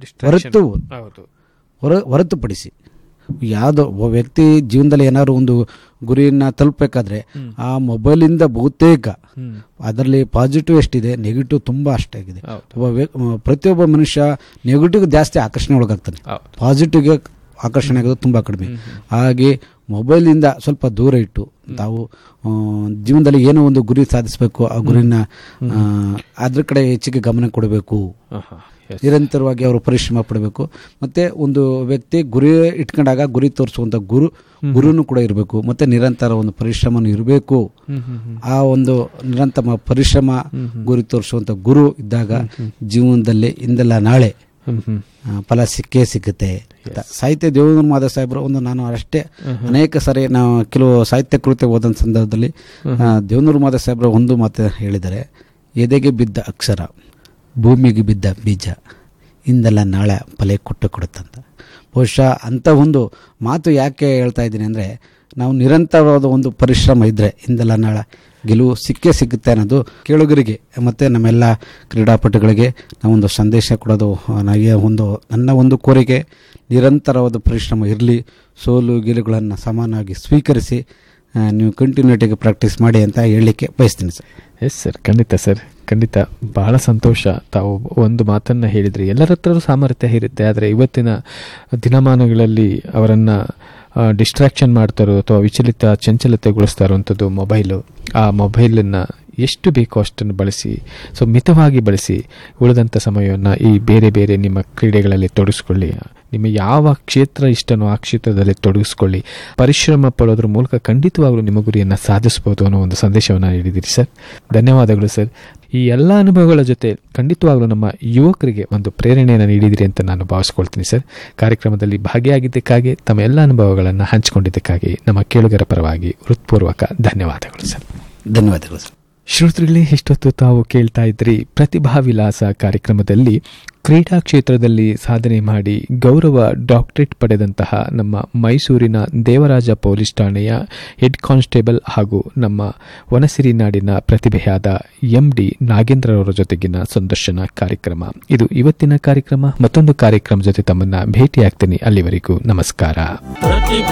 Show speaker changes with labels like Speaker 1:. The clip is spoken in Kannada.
Speaker 1: ಹೊರತು
Speaker 2: ಹೌದು
Speaker 1: ಹೊರ ಹೊರತುಪಡಿಸಿ ಯಾವುದೋ ಒಬ್ಬ ವ್ಯಕ್ತಿ ಜೀವನದಲ್ಲಿ ಏನಾದ್ರು ಒಂದು ಗುರಿಯನ್ನ ತಲುಪಬೇಕಾದ್ರೆ ಆ ಮೊಬೈಲಿಂದ ಬಹುತೇಕ
Speaker 2: ಹ್ಮ್
Speaker 1: ಅದರಲ್ಲಿ ಪಾಸಿಟಿವ್ ಎಷ್ಟಿದೆ ನೆಗೆಟಿವ್ ತುಂಬ ಅಷ್ಟಾಗಿದೆ
Speaker 2: ಹೌದು
Speaker 1: ಒಬ್ಬ ವ್ಯ- ಪ್ರತಿಯೊಬ್ಬ ಮನುಷ್ಯ ನೆಗೆಟಿವ್ ಜಾಸ್ತಿ ಆಕರ್ಷಣೆ ಒಳಗಾಗ್ತಾನೆ
Speaker 2: ಹೌದು
Speaker 1: ಪಾಸಿಟಿವ್ಗೆ ಆಕರ್ಷಣೆ ಆಗೋದು ತುಂಬ ಕಡಿಮೆ ಹಾಗೆ ಮೊಬೈಲಿಂದ ಸ್ವಲ್ಪ ದೂರ ಇಟ್ಟು ತಾವು ಆ, ಜೀವನದಲ್ಲಿ ಏನೋ ಒಂದು ಗುರಿ ಸಾಧಿಸಬೇಕು ಆ ಗುರಿನ ಆ, ಅದ್ರ ಕಡೆ ಹೆಚ್ಚಿಗೆ ಗಮನ ಕೊಡಬೇಕು
Speaker 2: ಆಹಾ, yes.
Speaker 1: ನಿರಂತರವಾಗಿ ಅವರು ಪರಿಶ್ರಮ ಪಡಬೇಕು ಮತ್ತೆ ಒಂದು ವ್ಯಕ್ತಿ ಗುರಿ ಇಟ್ಕೊಂಡಾಗ ಗುರಿ ತೋರಿಸುವಂತ ಗುರು ಗುರುನು ಕೂಡ ಇರಬೇಕು ಮತ್ತೆ ನಿರಂತರ ಒಂದು ಪರಿಶ್ರಮನೂ ಇರಬೇಕು
Speaker 2: ಹ್ಮ್ ಹ್ಮ್ ಹ್ಮ್
Speaker 1: ಆ ಒಂದು ನಿರಂತರ ಪರಿಶ್ರಮ ಗುರಿ ತೋರಿಸುವಂತ ಗುರು ಇದ್ದಾಗ ಜೀವನದಲ್ಲಿ ಇಂದೆಲ್ಲ ನಾಳೆ
Speaker 2: ಹ್ಮ್ ಹ್ಮ್
Speaker 1: ಆ, ಫಲ ಸಿಕ್ಕೇ ಸಿಗುತ್ತೆ ಅಂತ. ಸಾಹಿತ್ಯ ದೇವೇಂದ್ರ ಮಾಧವ ಸಾಹೇಬರು ಒಂದು ನಾನು ಅಷ್ಟೇ ಅನೇಕ ಸಾರಿ ನಾವು ಕೆಲವು ಸಾಹಿತ್ಯ ಕೃತ್ಯ ಓದಂತ ಸಂದರ್ಭದಲ್ಲಿ ಆ, ದೇವೇಂದ್ರ ಮಾಧವ ಸಾಹೇಬರು ಒಂದು ಮಾತು ಹೇಳಿದ್ದಾರೆ ಎದೆಗೆ ಬಿದ್ದ ಅಕ್ಷರ ಭೂಮಿಗೆ ಬಿದ್ದ ಬೀಜ ಇಂದೆಲ್ಲ ನಾಳೆ ಫಲ ಕೊಟ್ಟು ಕೊಡುತ್ತಂತ ಬಹುಶಃ ಅಂಥ ಒಂದು ಮಾತು ಯಾಕೆ ಹೇಳ್ತಾ ಇದ್ದೀನಿ ಅಂದರೆ ನಾವು ನಿರಂತರವಾದ ಒಂದು ಪರಿಶ್ರಮ ಇದ್ದರೆ ಇಂದೆಲ್ಲ ನಾಳೆ ಗೆಲುವು ಸಿಕ್ಕೇ ಸಿಗುತ್ತೆ ಅನ್ನೋದು ಕೇಳುಗರಿಗೆ ಮತ್ತು ನಮ್ಮೆಲ್ಲ ಕ್ರೀಡಾಪಟುಗಳಿಗೆ ನಾವೊಂದು ಸಂದೇಶ ಕೊಡೋದು ಆ, ನನಗೆ ಒಂದು ನನ್ನ ಒಂದು ಕೋರಿಕೆ ನಿರಂತರವಾದ ಪರಿಶ್ರಮ ಇರಲಿ ಸೋಲು ಗೆಲುಗಳನ್ನು ಸಮಾನವಾಗಿ ಸ್ವೀಕರಿಸಿ ಆ, ನೀವು ಕಂಟಿನ್ಯೂಟಿಗೆ ಪ್ರಾಕ್ಟೀಸ್ ಮಾಡಿ ಅಂತ ಹೇಳಲಿಕ್ಕೆ ಬಯಸ್ತೀನಿ ಸರ್
Speaker 2: ಎಸ್ ಸರ್ ಖಂಡಿತ ಸರ್ ಖಂಡಿತ ಬಹಳ ಸಂತೋಷ ತಾವು ಒಂದು ಮಾತನ್ನ ಹೇಳಿದ್ರಿ ಎಲ್ಲರ ಹತ್ರನೂ ಸಾಮರ್ಥ್ಯ ಇರುತ್ತೆ ಆದರೆ ಇವತ್ತಿನ ದಿನಮಾನಗಳಲ್ಲಿ ಅವರನ್ನ ಡಿಸ್ಟ್ರಾಕ್ಷನ್ ಮಾಡ್ತಾರೋ ಅಥವಾ ವಿಚಲಿತ ಚಂಚಲತೆಗೊಳಿಸ್ತಾ ಇರುವಂಥದ್ದು ಮೊಬೈಲು ಆ ಮೊಬೈಲನ್ನು ಎಷ್ಟು ಬೇಕೋ ಅಷ್ಟನ್ನು ಬಳಸಿ ಸೊ ಮಿತವಾಗಿ ಬಳಸಿ ಉಳಿದಂಥ ಸಮಯವನ್ನು ಈ ಬೇರೆ ಬೇರೆ ನಿಮ್ಮ ಕ್ರೀಡೆಗಳಲ್ಲಿ ತೊಡಗಿಸ್ಕೊಳ್ಳಿ ನಿಮ್ಮ ಯಾವ ಕ್ಷೇತ್ರ ಇಷ್ಟನೋ ಆ ಕ್ಷೇತ್ರದಲ್ಲಿ ತೊಡಗಿಸ್ಕೊಳ್ಳಿ ಪರಿಶ್ರಮ ಪಡೋದ್ರ ಮೂಲಕ ಖಂಡಿತವಾಗ್ಲೂ ನಿಮ್ಮ ಗುರಿಯನ್ನು ಸಾಧಿಸ್ಬೋದು ಅನ್ನೋ ಒಂದು ಸಂದೇಶವನ್ನು ನೀಡಿದ್ದೀರಿ ಸರ್ ಧನ್ಯವಾದಗಳು ಸರ್ ಈ ಎಲ್ಲ ಅನುಭವಗಳ ಜೊತೆ ಖಂಡಿತವಾಗ್ಲೂ ನಮ್ಮ ಯುವಕರಿಗೆ ಒಂದು ಪ್ರೇರಣೆಯನ್ನು ನೀಡಿದಿರಿ ಅಂತ ನಾನು ಭಾವಿಸ್ಕೊಳ್ತೀನಿ ಸರ್ ಕಾರ್ಯಕ್ರಮದಲ್ಲಿ ಭಾಗಿಯಾಗಿದ್ದಕ್ಕಾಗಿ ತಮ್ಮ ಎಲ್ಲ ಅನುಭವಗಳನ್ನು ಹಂಚಿಕೊಂಡಿದ್ದಕ್ಕಾಗಿ ನಮ್ಮ ಕೇಳುಗರ ಪರವಾಗಿ ಹೃತ್ಪೂರ್ವಕ ಧನ್ಯವಾದಗಳು ಸರ್
Speaker 1: ಧನ್ಯವಾದಗಳು ಸರ್
Speaker 2: ಶ್ರೋತೃಗಳೇ ಇಷ್ಟೊತ್ತು ತಾವು ಕೇಳ್ತಾ ಇದ್ರಿ ಪ್ರತಿಭಾ ವಿಲಾಸ ಕಾರ್ಯಕ್ರಮದಲ್ಲಿ ಕ್ರೀಡಾ ಕ್ಷೇತ್ರದಲ್ಲಿ ಸಾಧನೆ ಮಾಡಿ ಗೌರವ ಡಾಕ್ಟರೇಟ್ ಪಡೆದಂತಹ ನಮ್ಮ ಮೈಸೂರಿನ ದೇವರಾಜ ಪೊಲೀಸ್ ಠಾಣೆಯ ಹೆಡ್ ಕಾನ್ಸ್ಟೇಬಲ್ ಹಾಗೂ ನಮ್ಮ ವನಸಿರಿ ನಾಡಿನ ಪ್ರತಿಭೆಯಾದ ಎಂ ಡಿ ನಾಗೇಂದ್ರರವರ ಜೊತೆಗಿನ ಸಂದರ್ಶನ ಕಾರ್ಯಕ್ರಮ ಇದು ಇವತ್ತಿನ ಕಾರ್ಯಕ್ರಮ ಮತ್ತೊಂದು ಕಾರ್ಯಕ್ರಮ ಜೊತೆ ತಮ್ಮನ್ನ ಭೇಟಿಯಾಗ್ತೀನಿ ಅಲ್ಲಿವರೆಗೂ ನಮಸ್ಕಾರ
Speaker 3: ಪ್ರತಿಭಾ